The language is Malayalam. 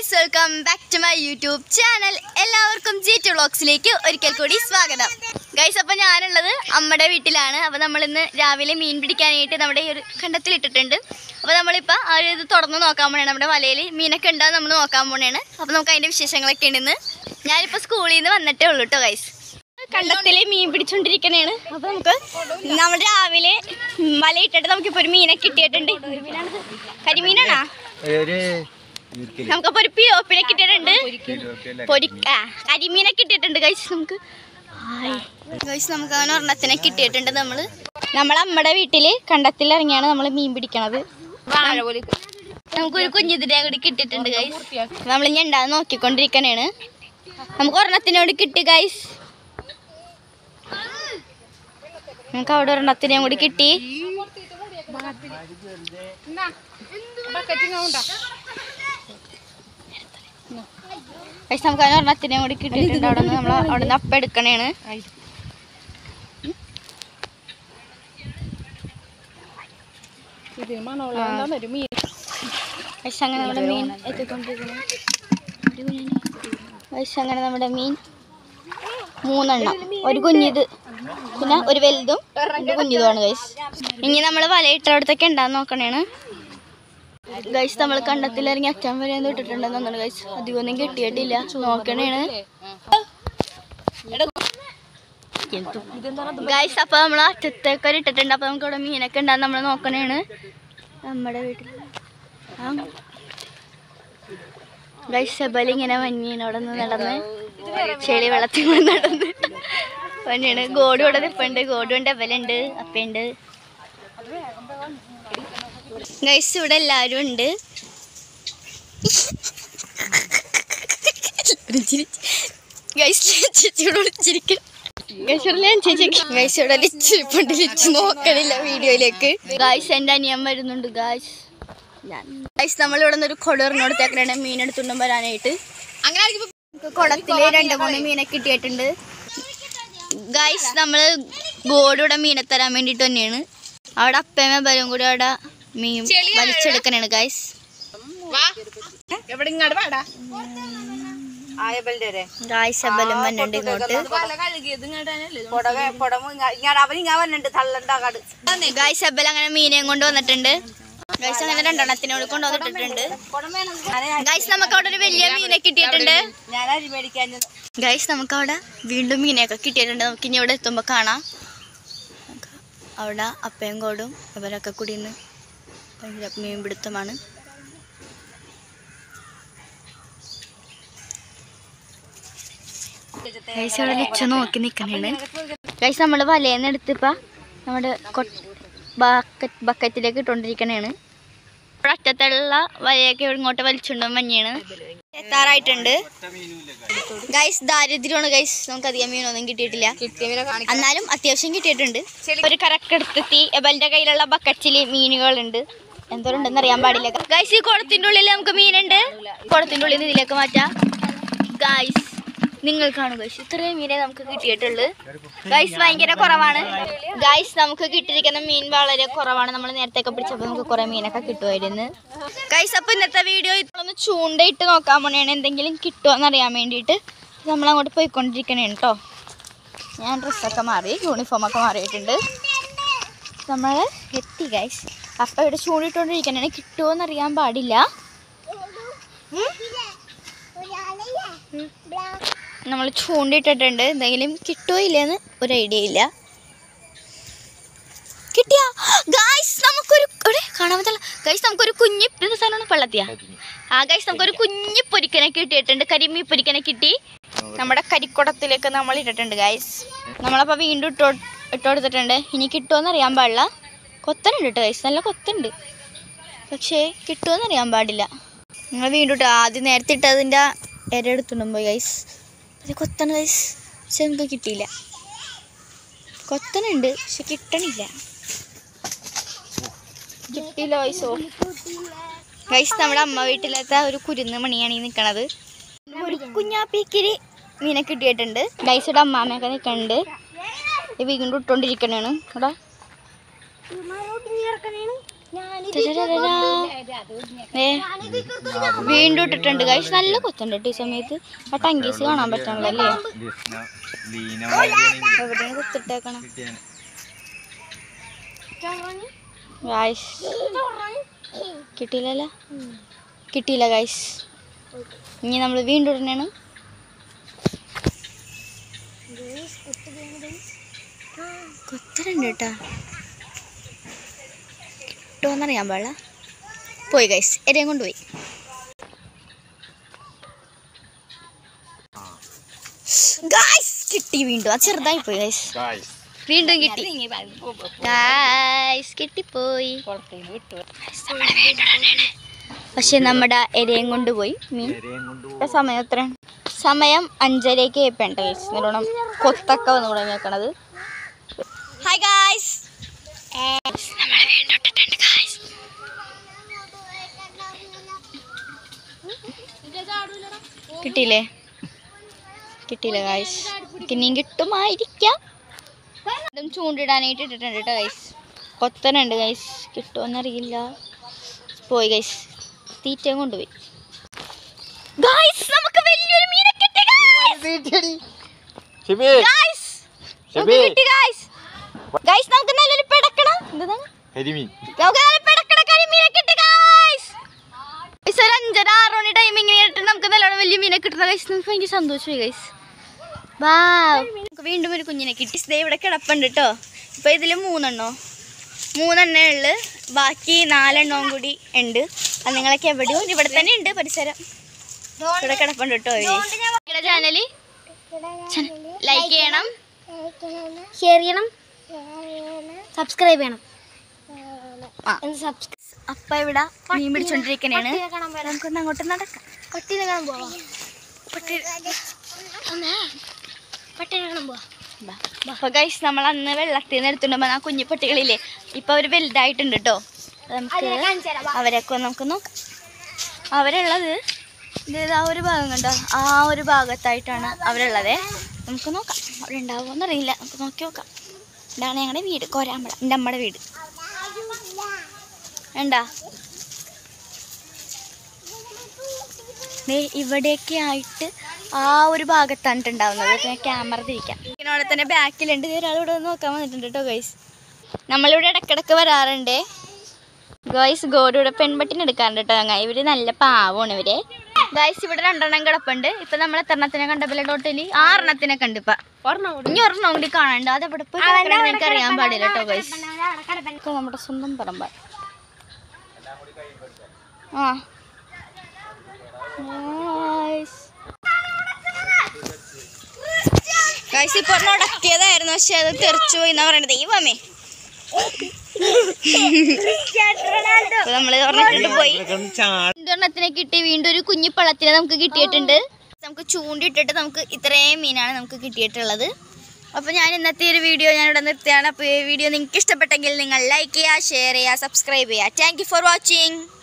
Guys welcome back to my YouTube channel എല്ലാവർക്കും ജി ടു വ്ളോഗ്സിലേക്ക് ഒരിക്കൽ കൂടി സ്വാഗതം ഗൈസ് അപ്പോൾ ഞാനുള്ളത് അമ്മയുടെ വീട്ടിലാണ് അപ്പോൾ നമ്മളിന്ന് രാവിലെ മീൻ പിടിക്കാനായിട്ട് നമ്മുടെ ഈ ഒരു കണ്ടത്തിലിട്ടിട്ടുണ്ട് അപ്പോൾ നമ്മളിപ്പോൾ ആ ഒരു ഇത് തുറന്ന് നോക്കാൻ പോണേ നമ്മുടെ വലയിൽ മീനൊക്കെ ഉണ്ടാകും നമ്മൾ നോക്കാൻ പോണേണ് അപ്പോൾ നമുക്ക് അതിൻ്റെ വിശേഷങ്ങളൊക്കെ ഉണ്ടെന്ന് ഞാനിപ്പോൾ സ്കൂളിൽ നിന്ന് വന്നിട്ടേ ഉള്ളൂ കേട്ടോ ഗൈസ് കണ്ടത്തില് മീൻ പിടിച്ചോണ്ടിരിക്കണേണ് അപ്പൊ നമുക്ക് നമ്മൾ രാവിലെ വലയിട്ടിട്ട് നമുക്കിപ്പോ ഒരു മീനെ കിട്ടിയിട്ടുണ്ട് എന്തൊരു മീനാണിത്? കരിമീനാണോ ഒരു നമുക്കപ്പോ ഒരു പിലോപ്പിനെ കിട്ടിയിട്ടുണ്ട് പൊരി ആ കരിമീനെ കിട്ടിയിട്ടുണ്ട് കഴിച്ച് നമുക്ക് കഴിച്ച് നമുക്ക് അങ്ങനെ ഒരെണ്ണത്തിനെ കിട്ടിയിട്ടുണ്ട് നമ്മള് നമ്മളമ്മയുടെ വീട്ടില് കണ്ടത്തിൽ ഇറങ്ങിയാണ് നമ്മൾ മീൻ പിടിക്കണത് നമുക്കൊരു കുഞ്ഞിതിരെ കൂടി കിട്ടിയിട്ടുണ്ട് ഗൈസ് നമ്മൾ ഞണ്ടാന്ന് നോക്കിക്കൊണ്ടിരിക്കണേണ് നമുക്ക് ഒരെണ്ണത്തിനോട് കിട്ടി ഗൈസ് നമുക്ക് അവിടെ ഒരെണ്ണത്തിനെയും കൂടി കിട്ടി പക്ഷെ നമുക്ക് അതിന് ഒരെണ്ണത്തിനെയും കൂടി കിട്ടിയിട്ടുണ്ട് അവിടെ നിന്ന് നമ്മൾ അവിടെ നിന്ന് അപ്പം എടുക്കണേണ് പക്ഷെ അങ്ങനെ നമ്മുടെ മീൻ എത്തിക്കൊണ്ടിരിക്കുന്നു പക്ഷെ അങ്ങനെ നമ്മുടെ മീൻ മൂന്നെണ്ണം ഒരു കുഞ്ഞിത് പിന്നെ ഒരു വലുതും ഒരു കുഞ്ഞിതുമാണ് ഗൈസ് ഇനി നമ്മൾ വലയിട്ടവിടത്തൊക്കെ ഉണ്ടാന്ന് നോക്കണേണ് ഗൈസ് നമ്മൾ കണ്ടത്തിലിറങ്ങി അച്ഛൻ വരെ ഒന്ന് ഇട്ടിട്ടുണ്ടെന്ന് തോന്നുന്നു ഗൈസ് അധികമൊന്നും കിട്ടിയിട്ടില്ല നോക്കണേണ് ഗൈസ് അപ്പൊ നമ്മൾ അറ്റത്തേക്ക് ഇട്ടിട്ടുണ്ട് അപ്പൊ നമുക്ക് ഇവിടെ മീനൊക്കെ ഉണ്ടാകും നമ്മൾ നോക്കണേണ് നമ്മുടെ വീട്ടിൽ ഗൈസ് സെബൽ ഇങ്ങനെ മഞ്ഞീന് അവിടെ നിന്ന് നടന്ന് ചെളി വെള്ളത്തിൽ കൂടെ നടന്ന് പണിയാണ് ഗോഡു ഇവിടെ നിൽപ്പുണ്ട് ഗോഡുണ്ട് എവലുണ്ട് അപ്പയുണ്ട് ഗൈസ് ഇവിടെ എല്ലാവരും ഉണ്ട് ഗൈസ് ചേച്ചിയോട് വിളിച്ചിരിക്കും ഗൈസ് ഇവിടെ ഞാൻ ചേച്ചി ഗൈസ് ഇവിടെ ലിച്ചിരിപ്പുണ്ട് ലിച്ച് നോക്കണില്ല വീഡിയോയിലേക്ക് ഗൈസ് എൻ്റെ അനിയൻ വരുന്നുണ്ട് ഗൈസ് ഗൈസ് നമ്മൾ ഇവിടെ നിന്ന് ഒരു കൊടറിനോടത്തേക്കാണ് മീൻ എടുത്തുകൊണ്ട് വരാനായിട്ട് നമുക്ക് കുളത്തില് രണ്ട് മൂന്ന് മീനെ കിട്ടിയിട്ടുണ്ട് ഗൈസ് നമ്മള് ഗോഡൂടെ മീനെ തരാൻ വേണ്ടിട്ട് തന്നെയാണ് അവിടെ അപ്പയും ബലും കൂടി അവിടെ മീൻ വലിച്ചെടുക്കണാണ് ഗൈസ് എവിടെ ഇങ്ങോട്ട് വേടാ ആയബലിന്റെ ഗായ്സ് അബലും വന്നിട്ടുണ്ട് ഇങ്ങോട്ട് അവൻ ഇങ്ങനെ വന്നിട്ട് തള്ളണ്ടാകാട് ഗായ്സ് അബൽ അങ്ങനെ മീനെയും കൊണ്ട് വന്നിട്ടുണ്ട് ഗൈസ് അങ്ങനെ രണ്ടെണ്ണത്തിനോട് കൊണ്ട് വന്നിട്ടുണ്ട് ഗൈസ് നമുക്ക് അവിടെ ഒരു വലിയ മീനെ കിട്ടിയിട്ടുണ്ട് ഞാൻ അരി മേടിക്കാൻ ഗൈസ് നമുക്ക് അവിടെ വീണ്ടും മീനെയൊക്കെ കിട്ടിയിട്ടുണ്ട് നമുക്ക് ഇനി ഇവിടെ എത്തുമ്പോൾ കാണാം നമുക്ക് അവിടെ അപ്പയും കോടും ഇവരൊക്കെ കൂടി ഇന്ന് ഭയങ്കര മീൻ പിടുത്തമാണ് ഗൈസ് അവിടെ ലിച്ച നോക്കി നിൽക്കണേണ് ഗൈസ് നമ്മൾ വലയെന്ന് എടുത്തിപ്പോൾ നമ്മുടെ ബക്കറ്റ് ബക്കറ്റിലേക്ക് ഇട്ടുകൊണ്ടിരിക്കണേണ് ഇവിടെ അറ്റത്തുള്ള വലയൊക്കെ ഇവിടെ ഇങ്ങോട്ട് വലിച്ചുകൊണ്ടും മഞ്ഞാണ് എത്താറായിട്ടുണ്ട് ഗൈസ് ദാരിദ്ര്യമാണ് ഗൈസ് നമുക്ക് അധികം മീനൊന്നും കിട്ടിയിട്ടില്ല എന്നാലും അത്യാവശ്യം കിട്ടിയിട്ടുണ്ട് ഒരു കറക്കെടുത്തെത്തി എബലിന്റെ കയ്യിലുള്ള ബക്കറ്റില് മീനുകളുണ്ട് എന്തോരുണ്ടെന്ന് അറിയാൻ പാടില്ല ഗൈസ് ഈ കുളത്തിന്റെ ഉള്ളിൽ നമുക്ക് മീനുണ്ട് കുളത്തിന്റെ ഉള്ളിൽ നിന്ന് ഇതിലേക്ക് മാറ്റാം ഗൈസ് നിങ്ങൾ കാണും ഗൈസ് ഇത്രയും മീനെ നമുക്ക് കിട്ടിയിട്ടുള്ളു ഗൈസ് ഭയങ്കര കുറവാണ് ഗൈസ് നമുക്ക് കിട്ടിയിരിക്കുന്ന മീൻ വളരെ കുറവാണ് നമ്മൾ നേരത്തെ പിടിച്ചപ്പോൾ നമുക്ക് കുറെ മീനൊക്കെ കിട്ടുമായിരുന്നു ഗൈസ് അപ്പൊ ഇന്നത്തെ വീഡിയോ ഇതൊന്ന് ചൂണ്ടയിട്ട് നോക്കാൻ പോണേണ് എന്തെങ്കിലും കിട്ടുമോ എന്നറിയാൻ വേണ്ടിയിട്ട് നമ്മൾ അങ്ങോട്ട് പോയിക്കൊണ്ടിരിക്കണേ കേട്ടോ ഞാൻ ഡ്രസ്സൊക്കെ മാറി യൂണിഫോമൊക്കെ മാറിയിട്ടുണ്ട് നമ്മൾ എത്തി ഗൈസ് അപ്പം ഇവിടെ ചൂണ്ടിട്ടുകൊണ്ടിരിക്കണേ കിട്ടുമോ എന്നറിയാൻ പാടില്ല നമ്മൾ ചൂണ്ടിട്ടിട്ടുണ്ട് എന്തെങ്കിലും കിട്ടുമോ ഇല്ലെന്ന് ഒരു ഐഡിയ ഇല്ല കിട്ടിയ ഗായ്സ് നമുക്കൊരു എവിടെ കാണാൻ പറ്റില്ല ഗൈസ് നമുക്കൊരു കുഞ്ഞി ഇത് സാധനമാണ് പള്ളത്തിയ ആ ഗൈസ് നമുക്കൊരു കുഞ്ഞി പൊരിക്കനെ കിട്ടിയിട്ടുണ്ട് കരിമീ പൊരിക്കനെ കിട്ടി നമ്മുടെ കരിക്കുടത്തിലേക്ക് നമ്മൾ ഇട്ടിട്ടുണ്ട് ഗൈസ് നമ്മളപ്പോൾ വീണ്ടും ഇട്ടോ ഇട്ട് കൊടുത്തിട്ടുണ്ട് ഇനി കിട്ടുമോന്ന് അറിയാൻ പാടില്ല കൊത്തനുണ്ട് കേട്ടോ ഗൈസ് നല്ല കൊത്തുണ്ട് പക്ഷേ കിട്ടുമോന്ന് അറിയാൻ പാടില്ല നിങ്ങൾ വീണ്ടും ഇട്ടോ ആദ്യം നേരത്തെ ഇട്ടതിൻ്റെ ഇര എടുത്തുണ്ടുമ്പോൾ ഗൈസ് അത് കൊത്തണ ഗൈസ് പക്ഷെ നമുക്ക് കിട്ടിയില്ല കൊത്തനുണ്ട് പക്ഷെ കിട്ടണില്ല കിട്ടിയില്ല ഗൈസോ ഗൈസ് നമ്മുടെ അമ്മ വീട്ടിലത്തെ ഒരു കുരുന്ന് മണിയാണ് ഈ നിൽക്കണത് ഒരു കുഞ്ഞാപ്പിക്കിരി മീനെ കിട്ടിയിട്ടുണ്ട് ഗൈസിയുടെ അമ്മാമ്മയൊക്കെ നിൽക്കണുണ്ട് ഇത് വീണ്ടും ഇട്ടുകൊണ്ടിരിക്കണേണ് ഇവിടെ തരരരരാ. ദേ, വീണ്ടും ഇട്ടിട്ടുണ്ട് ഗൈസ് നല്ല കൊത്തുണ്ട് കേട്ടോ ഈ സമയത്ത് ആ ടങ്കീസ് കാണാൻ പറ്റണല്ലോ അല്ലേ എവിടെയാണ് കുത്തിട്ടേക്കണം ഗൈസ് കിട്ടിയില്ലല്ലോ കിട്ടിയില്ല ഗൈസ് ഇനി നമ്മൾ വീണ്ടും ഇടണേണ് കുത്തലുണ്ട് കേട്ടാ കിട്ടുമെന്നറിയാൻ പാടില്ല പോയി ഗൈസ് എരെയും കൊണ്ടുപോയി ഗൈസ് കിട്ടി വീണ്ടും അത് ചെറുതായി പോയി ഗൈസ് വീണ്ടും കിട്ടി ഗൈസ് കിട്ടിപ്പോയി Guys, നമ്മളെ വീണ്ടും ഇടണേണ്. പക്ഷെ നമ്മുടെ എരയും കൊണ്ടുപോയി മീൻ ഇപ്പൊ സമയം എത്ര സമയം അഞ്ചരയ്ക്ക് ഏപ്പേണ്ട ഗൈസ് നല്ലോണം കൊത്തൊക്കെ വന്നു തുടങ്ങി വെക്കണത് ഹായ് ഗായ്സ് നമ്മളെ വീണ്ടും ഇട്ടിട്ടുണ്ട് ഗായ്സ് കിട്ടിയില്ലേ കിട്ടിയില്ല ഗായ്സ് ഇനിയും കിട്ടുമായിരിക്കാം ഇതും ചൂണ്ടിടാനായിട്ട് ഇട്ടിട്ടുണ്ട് കേട്ടോ ഗൈസ് കൊത്തനുണ്ട് ഗൈസ് കിട്ടുമെന്നറിയില്ല പോയി ഗൈസ് തീറ്റയും കൊണ്ടുപോയി ഗൈസ് നമുക്ക് വലിയൊരു മീനെ കിട്ടി ഗൈസ് നമുക്ക് കിട്ടി ഗൈസ് ഗൈസ് നമുക്ക് നല്ലൊരു പിടക്കണം എന്താണ് കരിമീൻ നമുക്ക് നല്ല പിടക്കണ കരിമീനെ കിട്ടി ഗൈസ് ഗൈസ് ഒരു അഞ്ചര ആറ് മണി ടൈമിങ്ങിന് ഇട്ട് നമുക്ക് നല്ലോണം വലിയ മീനെ കിട്ടുന്ന ഗൈസ് നമുക്ക് ഭയങ്കര സന്തോഷമായി ഗൈസ് വാ നമുക്ക് വീണ്ടും ഒരു കുഞ്ഞിനെ കിട്ടി ദേ ഇവിടെ കിടപ്പുണ്ട് കേട്ടോ ഇപ്പൊ ഇതിൽ മൂന്നെണ്ണോ മൂന്നെണ്ണേ ഉള്ളു ബാക്കി നാലെണ്ണവും കൂടി ഉണ്ട് അത് നിങ്ങളൊക്കെ എവിടെയോ ഇവിടെ തന്നെ ഉണ്ട് പരിസരം ഇവിടെ കിടപ്പുണ്ട് കേട്ടോ നിങ്ങളുടെ ചാനല് ലൈക്ക് ചെയ്യണം ഷെയർ ചെയ്യണം സബ്സ്ക്രൈബ് ചെയ്യണം ആ അപ്പ ഇവിടെ മീൻ പിടിച്ചോണ്ടിരിക്കണേണ് നമുക്കൊന്ന് അങ്ങോട്ട് നടക്കാം പട്ടിനെ കാണാൻ പോവാം പട്ടിനെ കാണാൻ പോവാം അപ്പൊ ഗൈസ് നമ്മൾ അന്ന് വെള്ളത്തിൽ നിന്ന് എടുത്തുണ്ടോ ആ കുഞ്ഞു പട്ടികളില്ലേ ഇപ്പൊ അവര് വലുതായിട്ടുണ്ട് കേട്ടോ നമുക്ക് അവരൊക്കെ ഒന്ന് നമുക്ക് നോക്കാം അവരുള്ളത് ഇത് ആ ഒരു ഭാഗം കണ്ടോ ആ ഒരു ഭാഗത്തായിട്ടാണ് അവരുള്ളത് നമുക്ക് നോക്കാം അവിടെ ഉണ്ടാവുമോ അറിയില്ല നമുക്ക് നോക്കി നോക്കാം ഇതാണ് ഞങ്ങളുടെ വീട് കോരാമ്പള എൻ്റെ അമ്മയുടെ വീട് വേണ്ടാ ദേ ഇവിടെയൊക്കെ ആയിട്ട് ആ ഒരു ഭാഗത്താണ് ഉണ്ടാവുന്നത് അപ്പോൾ ഞാൻ ക്യാമറ തിരിക്കാം ഇതിനോടെ തന്നെ ബാക്കിലുണ്ട് ദേ ഒരാൾ ഇവിടെ വന്ന് നോക്കാൻ വന്നിട്ടുണ്ട് കേട്ടോ ഗൈസ് നമ്മളിവിടെ ഇടക്കിടക്ക് വരാറുണ്ട് ഗൈസ് ഗോഡൂടെ പെൺപട്ടിന് എടുക്കാറുണ്ട് കേട്ടോ ഞങ്ങൾ ഇവര് നല്ല പാവമാണ് ഇവര് ഗൈസ് ഇവിടെ രണ്ടെണ്ണം കിടപ്പുണ്ട് ഇപ്പൊ നമ്മൾ എത്രണ്ണത്തിനെ കണ്ടപ്പോൾ ടോട്ടലി ആറെണ്ണത്തിനെ കണ്ട് ഇപ്പൊ ഇനി ഒരെണ്ണം കൂടി കാണാണ്ട് അത് എവിടെ പോയി കിടക്കണമെന്ന് എനിക്ക് അറിയാൻ പാടില്ല കേട്ടോ ഗൈസ് ഇതൊക്കെ നമ്മുടെ സ്വന്തം പറമ്പ ആ ഗൈസ് ഇപ്പൊ ഒരെണ്ണം ഉടക്കിയതായിരുന്നു പക്ഷെ അത് തെറിച്ചു പോയി എന്നാ പറയണത് ദൈവമേ ഇപ്പൊ നമ്മള് ഒരെണ്ണം പോയി രണ്ടെണ്ണത്തിനെ കിട്ടി വീണ്ടും ഒരു കുഞ്ഞു പള്ളത്തിനെ നമുക്ക് കിട്ടിയിട്ടുണ്ട് നമുക്ക് ചൂണ്ടിട്ടിട്ട് നമുക്ക് ഇത്രയും മീനാണ് നമുക്ക് കിട്ടിയിട്ടുള്ളത് അപ്പോൾ ഞാൻ ഇന്നത്തെ ഒരു വീഡിയോ ഞാൻ ഇവിടെ നിർത്തുകയാണ് അപ്പോൾ ഈ വീഡിയോ നിങ്ങൾക്ക് ഇഷ്ടപ്പെട്ടെങ്കിൽ നിങ്ങൾ ലൈക്ക് ചെയ്യുക ഷെയർ ചെയ്യുക സബ്സ്ക്രൈബ് ചെയ്യുക താങ്ക് യു ഫോർ വാച്ചിങ്